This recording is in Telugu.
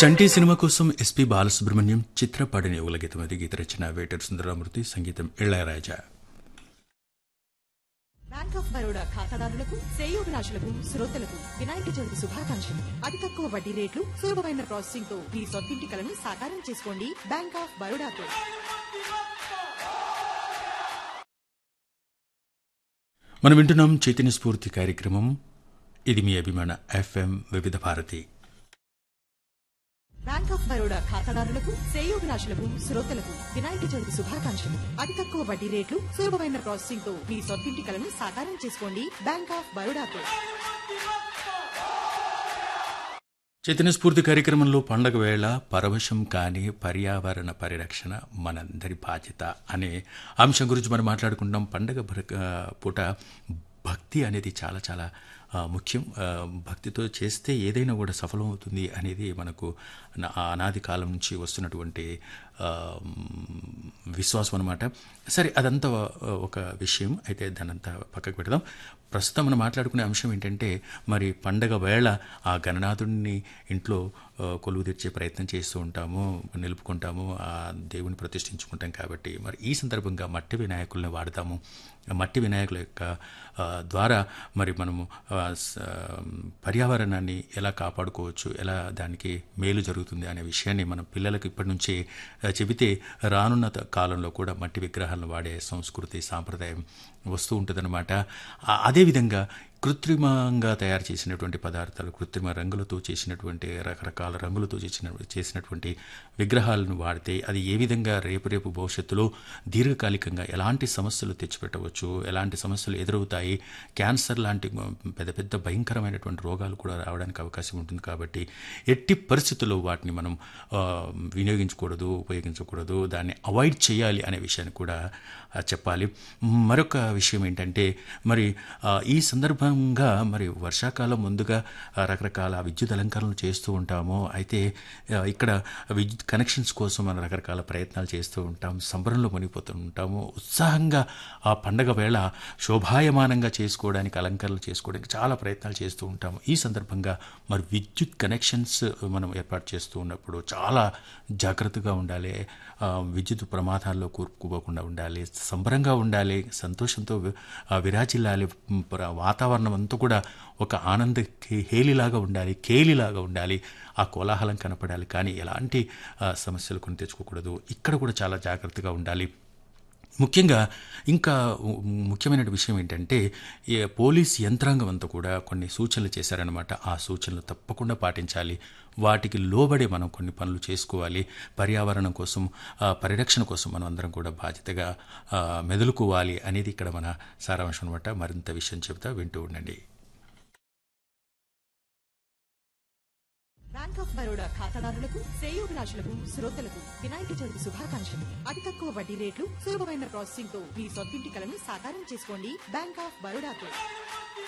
చంటి సినిమా కోసం ఎస్పి బాలసుబ్రహ్మణ్యం చిత్రపాడిని యుగల గీతం అది గీత రచన వేటర్ సుందరమూర్తి సంగీతం ఇళయరాజా బ్యాంక్ ఆఫ్ బరోడా ఖాతాదారులకు శ్రేయోభిలాషులకు శ్రోతలకు వినాయక చవితి శుభాకాంక్షలు అతి తక్కువ వడ్డీ రేట్లు సులభమైన ప్రాసెసింగ్ తో మీ సొంతింటి కలను సాకారం చేసుకోండి బ్యాంక్ ఆఫ్ బరోడాతో మనం వింటున్నాం చైతన్య స్ఫూర్తి కార్యక్రమం ఇది మీ అభిమాన ఎఫ్ఎం వివిధ భారతి బ్యాంక్ ఆఫ్ బరోడా ఖాతాదారులకు శ్రేయోభిలాషులకు శ్రోతలకు వినాయక చవితి శుభాకాంక్షలు అతి తక్కువ వడ్డీ రేట్లు సులభమైన ప్రాసెసింగ్ తో మీ సొంతింటి కలను సాకారం చేసుకోండి బ్యాంక్ ఆఫ్ బరోడాతో చైతన్య స్ఫూర్తి కార్యక్రమంలో పండగ వేళ పరవశం కాని పర్యావరణ పరిరక్షణ మనందరి బాధ్యత అనే అంశం గురించి మనం మాట్లాడుకుంటాం పండగ భర- ఆ, పూట భక్తి అనేది చాలా చాలా ఆ, ముఖ్యం ఆ, భక్తితో చేస్తే ఏదైనా కూడా సఫలమవుతుంది అనేది మనకు నా- అనాది కాలం నుంచి వస్తున్నటువంటి ఆ, విశ్వాసం అనమాట సరే అదంతా ఒక విషయం అయితే దానంతా పక్కకు పెడదాం ప్రస్తుతం మనం మాట్లాడుకునే అంశం ఏంటంటే మరి పండగ వేళ ఆ గణనాథుడిని ఇంట్లో ఆ, కొలువు తెచ్చే ప్రయత్నం చేస్తూ ఉంటాము నిలుపుకుంటాము ఆ దేవుని ప్రతిష్ఠించుకుంటాం కాబట్టి మరి ఈ సందర్భంగా మట్టి వినాయకుల్ని వాడతాము ఆ మట్టి వినాయకుల యొక్క ఆ, ద్వారా మరి మనము ఆ, స- పర్యావరణాన్ని ఎలా కాపాడుకోవచ్చు ఎలా దానికి మేలు జరుగుతుంది అనే విషయాన్ని మన పిల్లలకు ఇప్పటి నుంచే ఆ, చెబితే రానున్న త- కాలంలో కూడా మట్టి విగ్రహాలను వాడే సంస్కృతి సాంప్రదాయం వస్తూ ఉంటుందన్నమాట ఆ- అదేవిధంగా కృత్రిమంగా తయారు చేసినటువంటి పదార్థాలు కృత్రిమ రంగులతో చేసినటువంటి రకరకాల రంగులతో చేసిన చేసినటువంటి విగ్రహాలను వాడితే అది ఏ విధంగా రేపు రేపు భవిష్యత్తులో దీర్ఘకాలికంగా ఎలాంటి సమస్యలు తెచ్చిపెట్టవచ్చు ఎలాంటి సమస్యలు ఎదురవుతాయి క్యాన్సర్ లాంటి పెద్ద పెద్ద భయంకరమైనటువంటి రోగాలు కూడా రావడానికి అవకాశం ఉంటుంది కాబట్టి ఎట్టి పరిస్థితుల్లో వాటిని మనం ఆ, వినియోగించకూడదు ఉపయోగించకూడదు దాన్ని అవాయిడ్ చేయాలి అనే విషయాన్ని కూడా ఆ, చెప్పాలి మరొక విషయం ఏంటంటే మరి ఆ, ఈ సందర్భంగా మరి వర్షాకాలం ముందుగా ఆ, రకరకాల విద్యుత్ అలంకరణలు చేస్తూ ఉంటాము అయితే ఆ, ఇక్కడ విద్యుత్ కనెక్షన్స్ కోసం మనం రకరకాల ప్రయత్నాలు చేస్తూ ఉంటాం సంబరంలో మునిగిపోతూ ఉంటాము ఉత్సాహంగా ఆ పండగ వేళ శోభాయమానంగా చేసుకోవడానికి అలంకరణలు చేసుకోవడానికి చాలా ప్రయత్నాలు చేస్తూ ఉంటాము ఈ సందర్భంగా మరి విద్యుత్ కనెక్షన్స్ మనం ఏర్పాటు చేస్తూ ఉన్నప్పుడు చాలా జాగ్రత్తగా ఉండాలి ఆ, విద్యుత్ ప్రమాదాల్లో కూరుకుపోకుండా ఉండాలి సంబరంగా ఉండాలి సంతోషంతో వి- ఆ, విరాజిల్లాలి ఉమ్, ప్ర- వాతావరణం అంతా కూడా ఒక ఆనంద కే- హేలిలాగా ఉండాలి కేలిలాగా ఉండాలి ఆ కోలాహలం కనపడాలి కానీ ఎలాంటి ఆ, సమస్యలు కొని తెచ్చుకోకూడదు ఇక్కడ కూడా చాలా జాగ్రత్తగా ఉండాలి ముఖ్యంగా ఇంకా ము- ముఖ్యమైన విషయం ఏంటంటే ఈ పోలీస్ యంత్రాంగం అంతా కూడా కొన్ని సూచనలు చేశారనమాట ఆ సూచనలు తప్పకుండా పాటించాలి వాటికి లోబడి మనం కొన్ని పనులు చేసుకోవాలి పర్యావరణం కోసం ఆ, పరిరక్షణ కోసం మనం అందరం కూడా బాధ్యతగా ఆ, మెదులుకోవాలి అనేది ఇక్కడ మన సారాంశం అనమాట మరింత విషయం చెబుతా వింటూ ఉండండి బ్యాంక్ ఆఫ్ బరోడా ఖాతాదారులకు శ్రేయోభిలాషులకు శ్రోతలకు వినాయక చవితి శుభాకాంక్షలు అతి తక్కువ వడ్డీ రేట్లు సులభమైన ప్రాసెసింగ్ తో మీ సొంతింటి కలను సాకారం చేసుకోండి బ్యాంక్ ఆఫ్ బరోడాతో